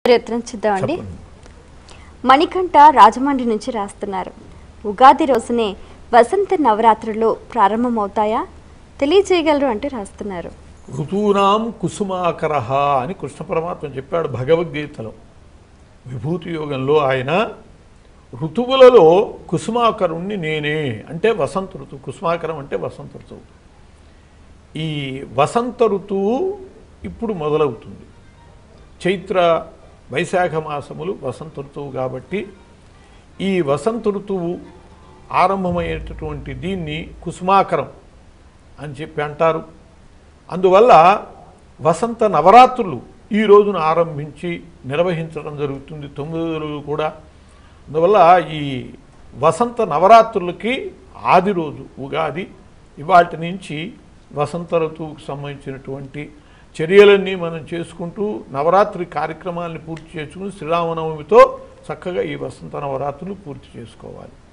ప్రయత్నం చూద్దామండి మణికంఠ రాజమండ్రి నుంచి రాస్తున్నారు ఉగాది రోజునే వసంత నవరాత్రులు ప్రారంభమవుతాయా తెలియజేయగలరు అంటే రాస్తున్నారు ఋతూనాం కుసుమాకర అని కృష్ణ పరమాత్మ చెప్పాడు భగవద్గీతలో విభూతి యోగంలో ఆయన ఋతువులలో కుసుమాకరుణ్ణి నేనే అంటే వసంత ఋతువు కుసుమాకరం అంటే వసంత ఋతువు ఈ వసంత ఋతువు ఇప్పుడు మొదలవుతుంది చైత్ర వైశాఖ మాసములు వసంత ఋతువు కాబట్టి ఈ వసంత ఋతువు ఆరంభమయ్యేటటువంటి దీన్ని కుసుమాకరం అని చెప్పి అంటారు అందువల్ల వసంత నవరాత్రులు ఈ రోజున ఆరంభించి నిర్వహించడం జరుగుతుంది తొమ్మిది రోజులు కూడా అందువల్ల ఈ వసంత నవరాత్రులకి ఆది రోజు ఉగాది ఇవాటి నుంచి వసంత ఋతువుకు సంబంధించినటువంటి చర్యలన్నీ మనం చేసుకుంటూ నవరాత్రి కార్యక్రమాలను పూర్తి చేసుకుని శ్రీరామనవమితో చక్కగా ఈ వసంత నవరాత్రులు పూర్తి చేసుకోవాలి